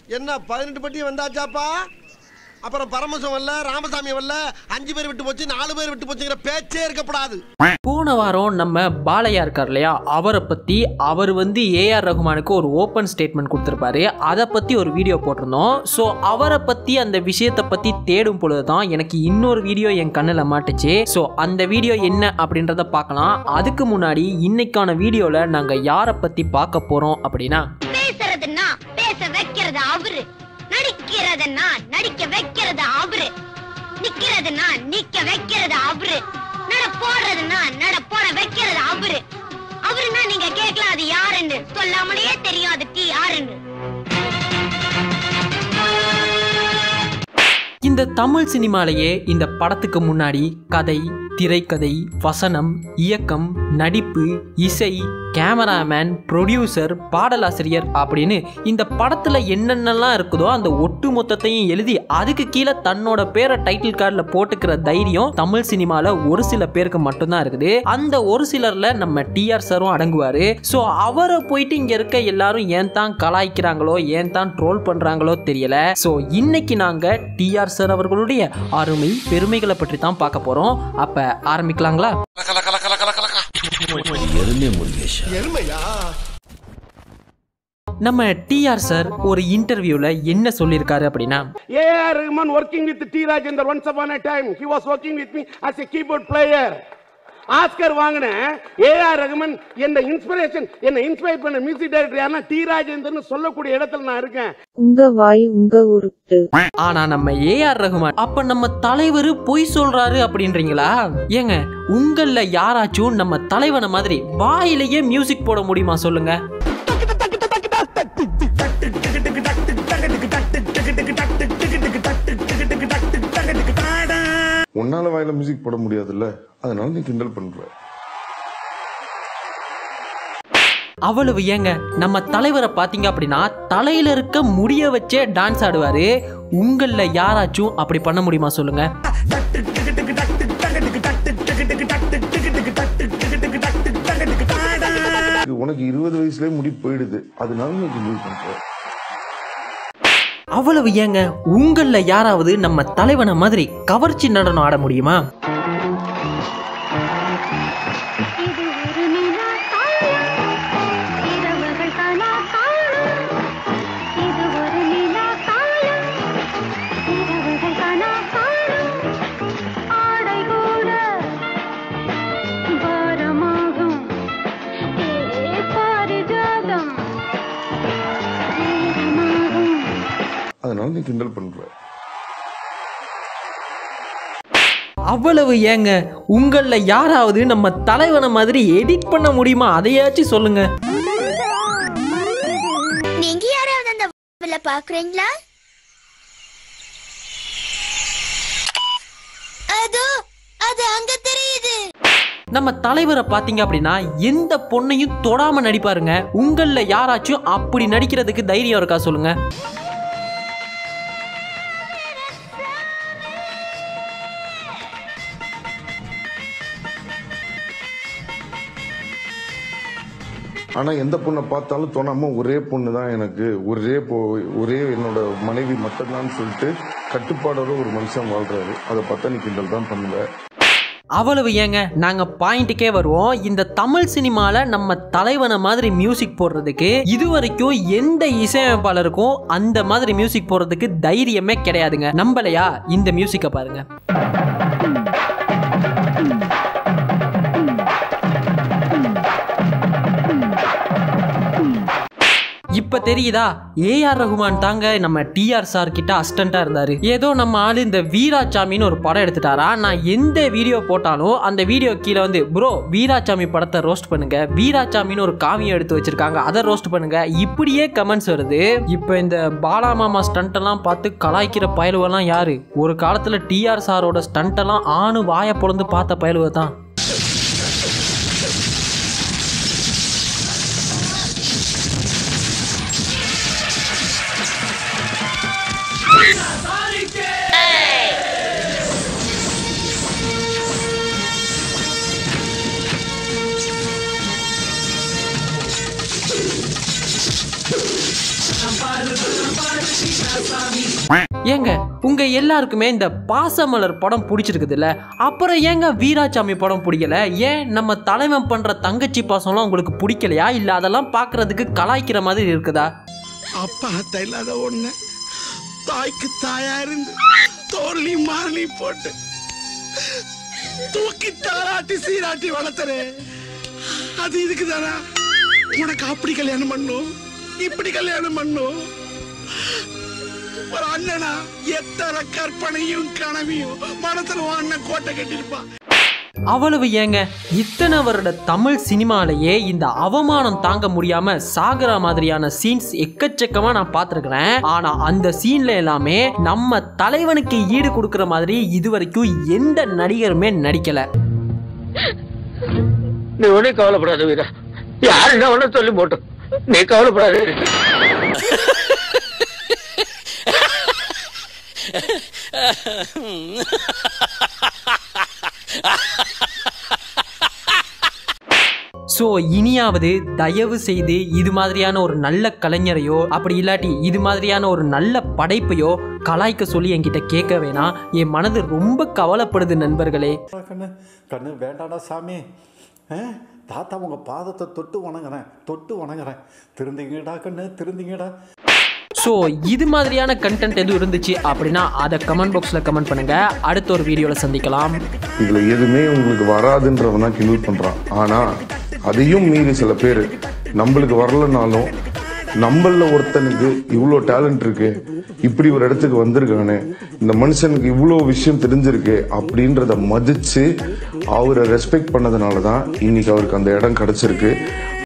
என்ன பதினெட்டு பட்டி வந்தாச்சாப்பா அப்புறம் பரமசம் வரல ராமசாமி வரல அஞ்சு பேர் விட்டு போச்சு நாலு பேர் விட்டு போச்சுங்கிற பேச்சே இருக்கப்படாது போன வாரம் நம்ம பாலையா இருக்கார் இல்லையா அவரை பற்றி அவர் வந்து ஏஆர் ரகுமானுக்கு ஒரு ஓப்பன் ஸ்டேட்மெண்ட் கொடுத்துருப்பாரு அதை பற்றி ஒரு வீடியோ போட்டிருந்தோம் ஸோ அவரை பற்றி அந்த விஷயத்தை பற்றி தேடும் பொழுது தான் எனக்கு இன்னொரு வீடியோ என் கண்ணில் மாட்டுச்சு ஸோ அந்த வீடியோ என்ன அப்படின்றத பார்க்கலாம் அதுக்கு முன்னாடி இன்னைக்கான வீடியோவில் நாங்கள் யாரை பற்றி பார்க்க போகிறோம் அப்படின்னா பேசுறதுன்னா பேச வைக்கிறது அவரு நடிக்கிறதுன்னா நடிக்க வைக்கிறது அவரு நிக்கிறதுன்னா நிக்க வைக்கிறது அவரு நட போடுறதுன்னா நட போட வைக்கிறது அவரு அவருன்னா நீங்க கேட்கலாம் அது யாருன்னு சொல்லாமலேயே தெரியும் அது டி யாருன்னு இந்த தமிழ் சினிமாலேயே இந்த படத்துக்கு முன்னாடி கதை திரைக்கதை வசனம் இயக்கம் நடிப்பு இசை கேமராமேன் ப்ரொடியூசர் பாடலாசிரியர் அப்படின்னு இந்த படத்தில் என்னென்னலாம் இருக்குதோ அந்த ஒட்டு மொத்தத்தையும் எழுதி அதுக்கு கீழே தன்னோட பேரை டைட்டில் கார்டில் போட்டுக்கிற தைரியம் தமிழ் சினிமாவில் ஒரு சில பேருக்கு மட்டும்தான் இருக்குது அந்த ஒரு சிலரில் நம்ம டிஆர் சாரும் அடங்குவார் ஸோ அவரை போயிட்டு இங்கே இருக்க எல்லாரும் ஏன் தான் கலாய்க்கிறாங்களோ ஏன் தான் ட்ரோல் பண்ணுறாங்களோ தெரியல ஸோ இன்னைக்கு நாங்கள் டிஆர் சார் அவர்களுடைய அருமை பெருமைகளை பற்றி தான் பார்க்க போகிறோம் அப்போ ஆரம்பிக்கலாங்களா எருமையா நம்ம டிஆர் சார் ஒரு இன்டர்வியூவில் என்ன சொல்லியிருக்காரு அப்படின்னா A.R. Rahman working with T. Rajendra once upon a time. He was working with me as a keyboard player. Oscar வாங்கின ஏஆர் ரகுமன் என்ன இன்ஸ்பிரேஷன் என்ன இன்ஸ்பயர் பண்ண மியூசிக் டைரக்டர் யாருன்னா டி ராஜேந்தர்னு சொல்லக்கூடிய இடத்துல நான் இருக்கேன் உங்க வாய் உங்க உருட்டு ஆனா நம்ம ஏஆர் ரகுமான் அப்ப நம்ம தலைவர் பொய் சொல்றாரு அப்படின்றீங்களா ஏங்க உங்கள யாராச்சும் நம்ம தலைவனை மாதிரி வாயிலேயே மியூசிக் போட முடியுமா சொல்லுங்க உன்னால வாயில மியூசிக் போட முடியாதுல்ல அதனால நீ கிண்டல் பண்ற அவ்வளவு ஏங்க நம்ம தலைவரை பாத்தீங்க அப்படின்னா தலையில இருக்க முடிய வச்சே டான்ஸ் ஆடுவாரு உங்கள யாராச்சும் அப்படி பண்ண முடியுமா சொல்லுங்க இது உனக்கு இருபது வயசுலயே முடி போயிடுது அதனால நீ கிண்டல் பண்ற அவ்வளவு ஏங்க உங்கள யாராவது நம்ம தலைவனை மாதிரி கவர்ச்சி நடனம் ஆட முடியுமா இது ஒரு நிலா காலம் இரவுகள் கனா காலம் இது ஒரு நிலா காலம் இரவுகள் கனா காலம் ஆடை கூட பாரமாகும் ஏ பாரிஜாதம் நேரமாகும் அதனால நீ கிண்டல் பண்ற அவ்வளவு ஏங்க உங்கள யாராவது நம்ம தலைவனை மாதிரி எடிட் பண்ண முடியுமா அதையாச்சும் சொல்லுங்க நீங்க யாராவது அந்த வில பாக்குறீங்களா அது அது அங்க தெரியுது நம்ம தலைவரை பாத்தீங்க அப்படின்னா எந்த பொண்ணையும் தொடாம நடிப்பாருங்க உங்கள யாராச்சும் அப்படி நடிக்கிறதுக்கு தைரியம் இருக்கா சொல்லுங்க ஆனா எந்த பொண்ணை பார்த்தாலும் தோணாம ஒரே பொண்ணு தான் எனக்கு ஒரே பொ- ஒரே என்னோட மனைவி மட்டும்தான் சொல்லிட்டு கட்டுப்பாடோட ஒரு மனுஷன் வாழ்றாரு அதை பார்த்தா நீ கிண்டல் தான் பண்ணுவ அவ்வளவு ஏங்க நாங்க பாயிண்ட்டுக்கே வருவோம் இந்த தமிழ் சினிமால நம்ம தலைவனை மாதிரி மியூசிக் போடுறதுக்கு இது வரைக்கும் எந்த இசையமைப்பாளருக்கும் அந்த மாதிரி மியூசிக் போடுறதுக்கு தைரியமே கிடையாதுங்க நம்பலையா இந்த மியூசிக்கை பாருங்க இப்ப தெரியுதா ஏஆர் ரகுமான் தாங்க நம்ம டிஆர் சார் கிட்ட அசிஸ்டண்டா இருந்தாரு ஏதோ நம்ம ஆளு இந்த வீராசாமின்னு ஒரு படம் எடுத்துட்டாரா நான் எந்த வீடியோ போட்டாலும் அந்த வீடியோ கீழே வந்து ப்ரோ வீராசாமி படத்தை ரோஸ்ட் பண்ணுங்க வீராசாமின்னு ஒரு காவியம் எடுத்து வச்சிருக்காங்க அதை ரோஸ்ட் பண்ணுங்க இப்படியே கமெண்ட்ஸ் வருது இப்போ இந்த பாலா மாமா ஸ்டண்ட் எல்லாம் பார்த்து கலாய்க்கிற பயலுவெல்லாம் யாரு ஒரு காலத்துல டிஆர் சாரோட ஸ்டண்ட் எல்லாம் ஆணு வாயை பொழந்து பார்த்த பயலுவ தான் ஏங்க உங்க எல்லாருக்குமே இந்த பாசமலர் படம் பிடிச்சிருக்குதுல்ல அப்புறம் ஏங்க வீராசாமி படம் பிடிக்கல ஏன் நம்ம தலைவன் பண்ற தங்கச்சி பாசம்லாம் உங்களுக்கு பிடிக்கலையா இல்ல அதெல்லாம் பார்க்கிறதுக்கு கலாய்க்கிற மாதிரி இருக்குதா அப்பா அத்தை இல்லாத ஒண்ணு தாய்க்கு தாயா இருந்து தோல்வி மாறலி போட்டு தூக்கி தாராட்டி சீராட்டி வளர்த்தரே அது இதுக்கு தானா உனக்கு அப்படி கல்யாணம் பண்ணும் இப்படி கல்யாணம் பண்ணும் ஒரு அண்ணனா எத்தனை கற்பனையும் கனவையும் மனசுல உன் அண்ணன் கோட்டை கட்டியிருப்பான் அவ்வளவு ஏங்க இத்தனை வருட தமிழ் சினிமாலேயே இந்த அவமானம் தாங்க முடியாம சாகுற மாதிரியான சீன்ஸ் எக்கச்சக்கமா நான் பார்த்துருக்கிறேன் ஆனா அந்த சீன்ல எல்லாமே நம்ம தலைவனுக்கு ஈடு கொடுக்கிற மாதிரி இதுவரைக்கும் எந்த நடிகருமே நடிக்கல நீ ஒன்னும் கவலைப்படாத வீரா யாரு என்ன ஒண்ணு சொல்லி போட்டோம் நீ கவலைப்படாத ஸோ இனியாவது தயவு செய்து இது மாதிரியான ஒரு நல்ல கலைஞரையோ அப்படி இல்லாட்டி இது மாதிரியான ஒரு நல்ல படைப்பையோ கலாய்க்க சொல்லி என்கிட்ட கேட்க வேணாம் என் மனது ரொம்ப கவலைப்படுது நண்பர்களே கண்ணு கண்ணு வேண்டாடா சாமி ஆ? தாத்தா உங்கள் பாதத்தை தொட்டு வணங்குறேன் தொட்டு வணங்குறேன் திருந்திங்கடா கண்ணு திருந்திங்கடா ஸோ இது மாதிரியான கண்டென்ட் எதுவும் இருந்துச்சு அப்படின்னா அதை கமெண்ட் பாக்ஸில் கமெண்ட் பண்ணுங்க அடுத்த ஒரு வீடியோவில் சந்திக்கலாம் இதுல எதுவுமே உங்களுக்கு வராதுன்றவன் தான் கிண்டல் பண்றான் ஆனா அதையும் மீறி சில பேர் நம்மளுக்கு வரலனாலும் நம்மள ஒருத்தனுக்கு இவ்வளோ டேலண்ட் இருக்கு இப்படி ஒரு இடத்துக்கு வந்திருக்கானே இந்த மனுஷனுக்கு இவ்வளோ விஷயம் தெரிஞ்சிருக்கு அப்படின்றத மதிச்சு அவரை ரெஸ்பெக்ட் பண்ணதுனால தான் இன்னைக்கு அவருக்கு அந்த இடம் கிடைச்சிருக்கு